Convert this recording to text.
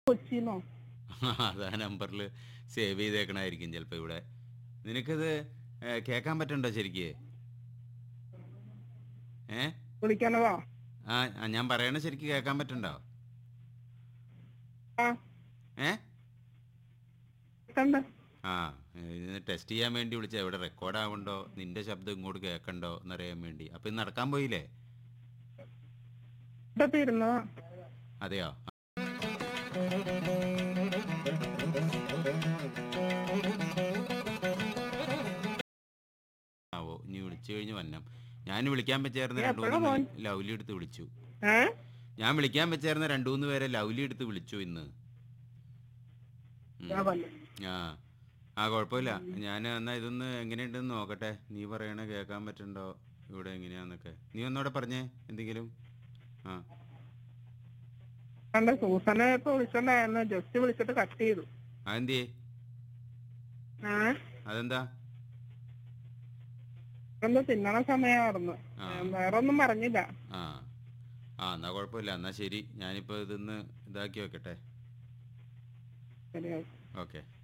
കൊച്ചിന്നോ അതാ നമ്പറിൽ സേവ് ചെയ്തേക്കണായിരിക്കും ചിലപ്പോൾ ഇവിടെ നിനക്കത് ഏ, കേൾക്കാൻ പറ്റണ്ടോ ശരിക്ക് ഏ വിളിക്കണതോ ആ ആ, ഞാൻ പറയണ ശരിക്ക് കേൾക്കാൻ പറ്റണ്ടോ ആ ഏ കണ്ട് ആ ഇത് ടെസ്റ്റ് ചെയ്യാൻ വേണ്ടി വിളിച്ച ഇവിടെ റെക്കോർഡ് ആവണ്ടോ നിന്റെ ശബ്ദം ഇങ്ങോട്ട് കേൾക്കണ്ടോ എന്നറിയാൻ വേണ്ടി അപ്പം ഇത് നടക്കാൻ പോയില്ലേ ഇവിടെ തീരുന്നതാ അതെയോ ആവോ ഇനി വിളിച്ചു കഴിഞ്ഞ് വന്നം ഞാൻ വിളിക്കാൻ പറ്റായിരുന്ന നീ രണ്ടു എപ്പഴാ മൂന്ന് ലൗലി എടുത്ത് വിളിച്ചു ഏ ഞാൻ വിളിക്കാൻ പറ്റായിരുന്ന രണ്ടു മൂന്ന് പേരെ ലൗലി എടുത്ത് വിളിച്ചു ഇന്ന് ഉം. ഞാൻ വന്നു. ആ ആ കുഴപ്പമില്ല ഞാൻ എന്നാ ഇതൊന്ന് എങ്ങനെയുണ്ടെന്ന് നോക്കട്ടെ നീ പറയണ കേൾക്കാൻ പറ്റണ്ടോ ഇവിടെ എങ്ങനെയാന്നൊക്കെ നീ ഒന്നൂടെ പറഞ്ഞേ എന്തെങ്കിലും ആ കണ്ട് സൂസനെ ഇപ്പൊ വിളിച്ചിട്ടുണ്ടായിരുന്നു ജസ്റ്റ് വിളിച്ചിട്ട് കട്ട് ചെയ്തു അതെന്തിയേ ഏ അതെന്താ എന്താ തിന്നണ സമയമായിരുന്നു ആ. വേറെ ഒന്നും പറഞ്ഞില്ല ആ ആ എന്നാ കുഴപ്പമില്ല എന്നാ ശരി ഞാനിപ്പോൾ ഇതൊന്ന് ഇതാക്കി വെക്കട്ടെ ശരിയാ ഓക്കെ